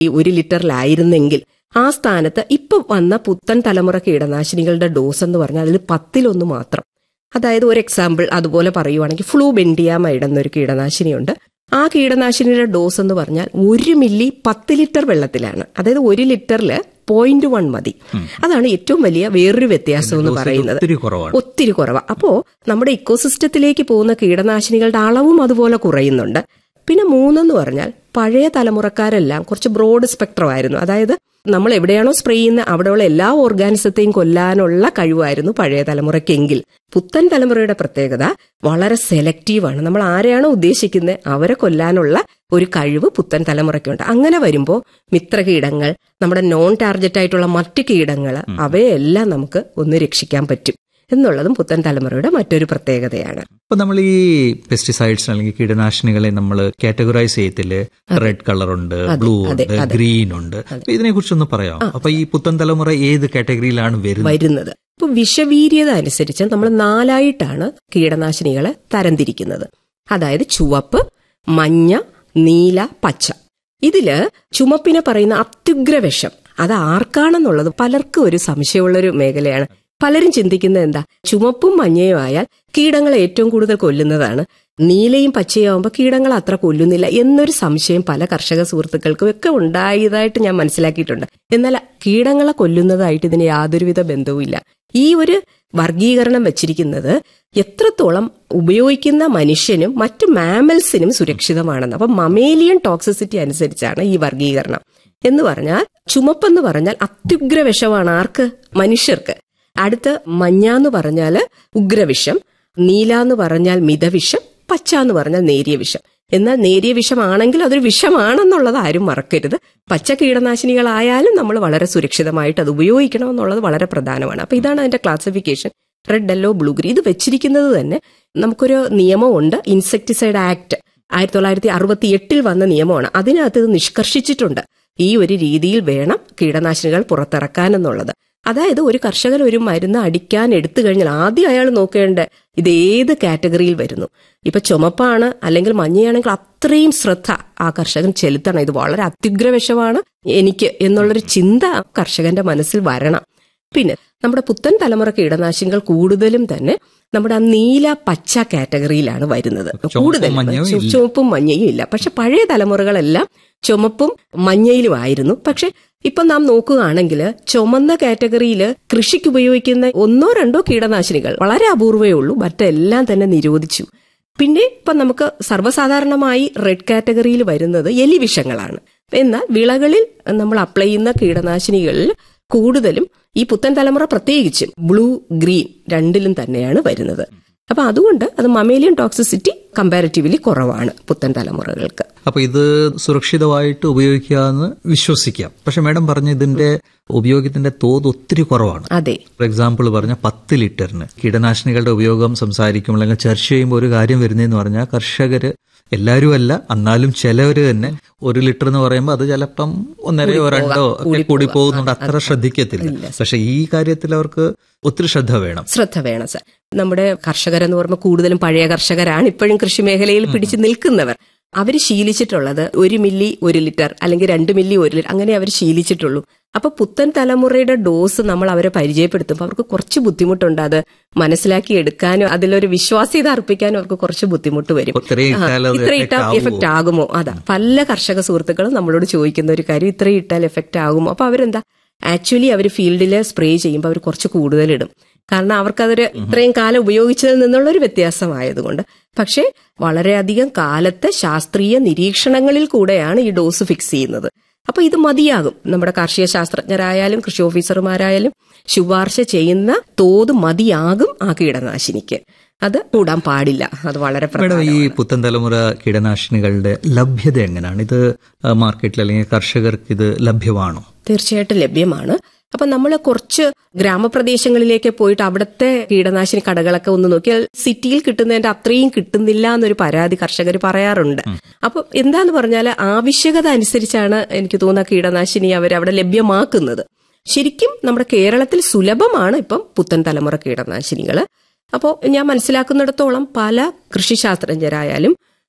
ഈ ഒരു ലിറ്ററിലായിരുന്നെങ്കിൽ ആ സ്ഥാനത്ത് ഇപ്പൊ വന്ന പുത്തൻ തലമുറ കീടനാശിനികളുടെ ഡോസ് എന്ന് പറഞ്ഞാൽ അതിൽ പത്തിലൊന്ന് മാത്രം അതായത് ഒരു എക്സാമ്പിൾ അതുപോലെ പറയുവാണെങ്കിൽ ഫ്ലൂ ബെൻഡിയാമൈഡ് എന്നൊരു കീടനാശിനിയുണ്ട് ആ കീടനാശിനിയുടെ ഡോസ് എന്ന് പറഞ്ഞാൽ ഒരു മില്ലി പത്ത് ലിറ്റർ വെള്ളത്തിലാണ് അതായത് ഒരു ലിറ്ററിൽ പോയിന്റ് വൺ മതി അതാണ് ഏറ്റവും വലിയ വേറൊരു വ്യത്യാസം എന്ന് പറയുന്നത് ഒത്തിരി കുറവാണ് ഒത്തിരി കുറവാണ് അപ്പോ നമ്മുടെ ഇക്കോസിസ്റ്റത്തിലേക്ക് പോകുന്ന കീടനാശിനികളുടെ അളവും അതുപോലെ കുറയുന്നുണ്ട് പിന്നെ മൂന്നെന്ന് പറഞ്ഞാൽ പഴയ തലമുറക്കാരെല്ലാം കുറച്ച് ബ്രോഡ് സ്പെക്ട്രം ആയിരുന്നു അതായത് നമ്മൾ എവിടെയാണോ സ്പ്രേ ചെയ്യുന്ന അവിടെയുള്ള എല്ലാ ഓർഗാനിസത്തെയും കൊല്ലാനുള്ള കഴിവായിരുന്നു പഴയ തലമുറയ്ക്കെങ്കിൽ പുത്തൻ തലമുറയുടെ പ്രത്യേകത വളരെ സെലക്റ്റീവാണ് നമ്മൾ ആരെയാണോ ഉദ്ദേശിക്കുന്നത് അവരെ കൊല്ലാനുള്ള ഒരു കഴിവ് പുത്തൻ തലമുറയ്ക്കുണ്ട് അങ്ങനെ വരുമ്പോൾ മിത്രകീടങ്ങൾ നമ്മുടെ നോൺ ടാർഗറ്റ് ആയിട്ടുള്ള മറ്റു കീടങ്ങൾ അവയെല്ലാം നമുക്ക് ഒന്ന് രക്ഷിക്കാൻ പറ്റും എന്നുള്ളതും പുത്തൻ തലമുറയുടെ മറ്റൊരു പ്രത്യേകതയാണ് അപ്പൊ നമ്മൾ ഈ പെസ്റ്റിസൈഡ്സ് അല്ലെങ്കിൽ കീടനാശിനികളെ നമ്മൾ കാറ്റഗറൈസ് ചെയ്യത്തില്ലേ റെഡ് കളർ ഉണ്ട് ബ്ലൂ ഉണ്ട് ഗ്രീൻ ഉണ്ട് അപ്പൊ ഇതിനെ കുറിച്ചൊന്ന് പറയാം അപ്പൊ ഈ പുത്തൻ തലമുറ ഏത് കാറ്റഗറിയിലാണ് വരുന്നത് വരുന്നത് ഇപ്പൊ വിഷവീര്യത അനുസരിച്ച് നമ്മൾ നാലായിട്ടാണ് കീടനാശിനികളെ തരംതിരിക്കുന്നത് അതായത് ചുവപ്പ് മഞ്ഞ നീല പച്ച ഇതില് ചുമപ്പിനെ പറയുന്ന അത്യുഗ്ര വിഷം അത് ആർക്കാണെന്നുള്ളത് പലർക്കും ഒരു സംശയമുള്ളൊരു മേഖലയാണ് പലരും ചിന്തിക്കുന്നത് എന്താ ചുമപ്പും മഞ്ഞയും ആയാൽ കീടങ്ങളെ ഏറ്റവും കൂടുതൽ കൊല്ലുന്നതാണ് നീലയും പച്ചയും ആവുമ്പോൾ കീടങ്ങൾ അത്ര കൊല്ലുന്നില്ല എന്നൊരു സംശയം പല കർഷക സുഹൃത്തുക്കൾക്കും ഒക്കെ ഉണ്ടായതായിട്ട് ഞാൻ മനസ്സിലാക്കിയിട്ടുണ്ട് എന്നാൽ കീടങ്ങളെ കൊല്ലുന്നതായിട്ട് ഇതിന് യാതൊരുവിധ ബന്ധവുമില്ല ഈ ഒരു വർഗീകരണം വെച്ചിരിക്കുന്നത് എത്രത്തോളം ഉപയോഗിക്കുന്ന മനുഷ്യനും മറ്റു മാമൽസിനും സുരക്ഷിതമാണെന്ന് അപ്പൊ മമേലിയൻ ടോക്സിസിറ്റി അനുസരിച്ചാണ് ഈ വർഗീകരണം എന്ന് പറഞ്ഞാൽ ചുമപ്പെന്ന് പറഞ്ഞാൽ അത്യുഗ്ര വിഷമാണ് ആർക്ക് മനുഷ്യർക്ക് അടുത്ത് മഞ്ഞ എന്ന് പറഞ്ഞാല് ഉഗ്രവിഷം നീല എന്ന് പറഞ്ഞാൽ മിതവിഷം പച്ച എന്ന് പറഞ്ഞാൽ നേരിയ വിഷം എന്നാൽ നേരിയ വിഷമാണെങ്കിൽ അതൊരു വിഷമാണെന്നുള്ളത് ആരും മറക്കരുത് പച്ച കീടനാശിനികളായാലും നമ്മൾ വളരെ സുരക്ഷിതമായിട്ട് അത് ഉപയോഗിക്കണം എന്നുള്ളത് വളരെ പ്രധാനമാണ് അപ്പൊ ഇതാണ് അതിന്റെ classification red yellow blue green ഇത് വെച്ചിരിക്കുന്നത് തന്നെ നമുക്കൊരു നിയമമുണ്ട് ഇൻസെക്ടിസൈഡ് ആക്ട് ആയിരത്തി തൊള്ളായിരത്തി അറുപത്തി എട്ടിൽ വന്ന നിയമമാണ് അതിനകത്ത് ഇത് നിഷ്കർഷിച്ചിട്ടുണ്ട് ഈ ഒരു രീതിയിൽ വേണം കീടനാശിനികൾ പുറത്തിറക്കാൻ എന്നുള്ളത് അതായത് ഒരു കർഷകൻ ഒരു മരുന്ന് അടിക്കാൻ എടുത്തു കഴിഞ്ഞാൽ ആദ്യം അയാൾ നോക്കേണ്ട ഇത് ഏത് കാറ്റഗറിയിൽ വരുന്നു ഇപ്പൊ ചുമപ്പാണ് അല്ലെങ്കിൽ മഞ്ഞയാണെങ്കിൽ അത്രയും ശ്രദ്ധ ആ കർഷകൻ ചെലുത്തണം ഇത് വളരെ അത്യുഗ്ര വിഷമാണ് എനിക്ക് എന്നുള്ളൊരു ചിന്ത കർഷകന്റെ മനസ്സിൽ വരണം പിന്നെ നമ്മുടെ പുത്തൻ തലമുറ കീടനാശിനികൾ കൂടുതലും തന്നെ നമ്മുടെ ആ നീല പച്ച കാറ്റഗറിയിലാണ് വരുന്നത് കൂടുതലും മഞ്ഞയും ചു- ചുവപ്പും മഞ്ഞയും ഇല്ല പക്ഷെ പഴയ തലമുറകളെല്ലാം ചുമപ്പും മഞ്ഞയിലും ആയിരുന്നു പക്ഷെ ഇപ്പൊ നാം നോക്കുകയാണെങ്കിൽ ചുമന്ന കാറ്റഗറിയിൽ കൃഷിക്ക് ഉപയോഗിക്കുന്ന ഒന്നോ രണ്ടോ കീടനാശിനികൾ വളരെ അപൂർവേ ഉള്ളൂ മറ്റെല്ലാം തന്നെ നിരോധിച്ചു പിന്നെ ഇപ്പൊ നമുക്ക് സർവ്വസാധാരണമായി റെഡ് കാറ്റഗറിയിൽ വരുന്നത് എലിവിഷങ്ങളാണ് എന്നാൽ വിളകളിൽ നമ്മൾ അപ്ലൈ ചെയ്യുന്ന കീടനാശിനികളിൽ കൂടുതലും ഈ പുത്തൻ തലമുറ പ്രത്യേകിച്ചും ബ്ലൂ ഗ്രീൻ രണ്ടിലും തന്നെയാണ് വരുന്നത് അപ്പൊ അതുകൊണ്ട് അത് മമേലിയൻ ടോക്സിസിറ്റി കമ്പാരിറ്റീവ്ലി കുറവാണ് പുത്തൻ തലമുറകൾക്ക് അപ്പൊ ഇത് സുരക്ഷിതമായിട്ട് ഉപയോഗിക്കാമെന്ന് വിശ്വസിക്കാം പക്ഷെ മാഡം പറഞ്ഞ ഇതിന്റെ ഉപയോഗത്തിന്റെ തോത് ഒത്തിരി കുറവാണ് അതെ ഫോർ എക്സാമ്പിൾ പറഞ്ഞ പത്ത് ലിറ്ററിന് കീടനാശിനികളുടെ ഉപയോഗം സംസാരിക്കുമ്പോൾ അല്ലെങ്കിൽ ചർച്ച ചെയ്യുമ്പോൾ ഒരു കാര്യം വരുന്നതെന്ന് പറഞ്ഞാൽ കർഷകര് എല്ലാവരും അല്ല എന്നാലും ചിലവര് തന്നെ ഒരു ലിറ്റർ എന്ന് പറയുമ്പോൾ അത് ചിലപ്പം ഒന്നരയോ രണ്ടോ ഒക്കെ കൂടി പോകുന്നുണ്ട് അത്ര ശ്രദ്ധിക്കത്തില്ല പക്ഷെ ഈ കാര്യത്തിൽ അവർക്ക് ഒത്തിരി ശ്രദ്ധ വേണം ശ്രദ്ധ വേണം സർ നമ്മുടെ കർഷകരെന്ന് പറയുമ്പോൾ കൂടുതലും പഴയ കർഷകരാണ് ഇപ്പോഴും കൃഷി മേഖലയിൽ പിടിച്ചു നിൽക്കുന്നവർ അവർ ശീലിച്ചിട്ടുള്ളത് ഒരു മില്ലി ഒരു ലിറ്റർ അല്ലെങ്കിൽ രണ്ട് മില്ലി ഒരു ലിറ്റർ അങ്ങനെ അവർ ശീലിച്ചിട്ടുള്ളൂ അപ്പൊ പുത്തൻ തലമുറയുടെ ഡോസ് നമ്മൾ അവരെ പരിചയപ്പെടുത്തുമ്പോൾ അവർക്ക് കുറച്ച് ബുദ്ധിമുട്ടുണ്ട് അത് മനസ്സിലാക്കി എടുക്കാനും അതിലൊരു വിശ്വാസ്യത അർപ്പിക്കാനും അവർക്ക് കുറച്ച് ബുദ്ധിമുട്ട് വരും ഇത്രയും ആ, ഇട്ടാൽ അത് ഇത്രയും ഇട്ടാൽ effect എഫക്റ്റ് ആകുമോ അതാ പല കർഷക സുഹൃത്തുക്കളും നമ്മളോട് ചോദിക്കുന്ന ഒരു കാര്യം ഇത്രയും ഇട്ടാൽ എഫക്റ്റ് ആകുമോ അപ്പൊ അവരെന്താ ആക്ച്വലി അവർ ഫീൽഡിൽ സ്പ്രേ ചെയ്യുമ്പോൾ അവർ കുറച്ച് കൂടുതൽ ഇടും കാരണം അവർക്കതൊരു ഇത്രയും കാലം ഉപയോഗിച്ചതിൽ നിന്നുള്ള ഒരു വ്യത്യാസമായതുകൊണ്ട് പക്ഷേ വളരെയധികം കാലത്തെ ശാസ്ത്രീയ നിരീക്ഷണങ്ങളിൽ കൂടെയാണ് ഈ ഡോസ് ഫിക്സ് ചെയ്യുന്നത് അപ്പൊ ഇത് മതിയാകും നമ്മുടെ കാർഷിക ശാസ്ത്രജ്ഞരായാലും കൃഷി ഓഫീസർമാരായാലും ശുപാർശ ചെയ്യുന്ന തോത് മതിയാകും ആ കീടനാശിനിക്ക് അത് കൂടാൻ പാടില്ല അത് വളരെ മാഡം ഈ പ്രധാനമാണ് പുത്തൻ തലമുറ കീടനാശിനികളുടെ ലഭ്യത എങ്ങനെയാണ് ഇത് മാർക്കറ്റിൽ അല്ലെങ്കിൽ കർഷകർക്ക് ഇത് ലഭ്യമാണോ തീർച്ചയായിട്ടും ലഭ്യമാണ് അപ്പൊ നമ്മൾ കുറച്ച് ഗ്രാമപ്രദേശങ്ങളിലേക്ക് പോയിട്ട് അവിടുത്തെ കീടനാശിനി കടകളൊക്കെ ഒന്ന് നോക്കിയാൽ സിറ്റിയിൽ കിട്ടുന്നതിന്റെ അത്രയും കിട്ടുന്നില്ല എന്നൊരു പരാതി കർഷകർ പറയാറുണ്ട് അപ്പൊ എന്താന്ന് പറഞ്ഞാൽ ആവശ്യകത അനുസരിച്ചാണ് എനിക്ക് തോന്നുന്ന കീടനാശിനി അവർ അവിടെ ലഭ്യമാക്കുന്നത് ശരിക്കും നമ്മുടെ കേരളത്തിൽ സുലഭമാണ് ഇപ്പം പുത്തൻ തലമുറ കീടനാശിനികൾ അപ്പോൾ ഞാൻ മനസ്സിലാക്കുന്നിടത്തോളം പല കൃഷിശാസ്ത്രജ്ഞരായാലും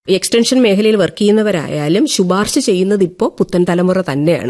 എക്സ്റ്റൻഷൻ മേഖലയിൽ വർക്ക് ചെയ്യുന്നവരായാലും ശുപാർശ ചെയ്യുന്നത് ഇപ്പോൾ പുത്തൻ തലമുറ തന്നെയാണ്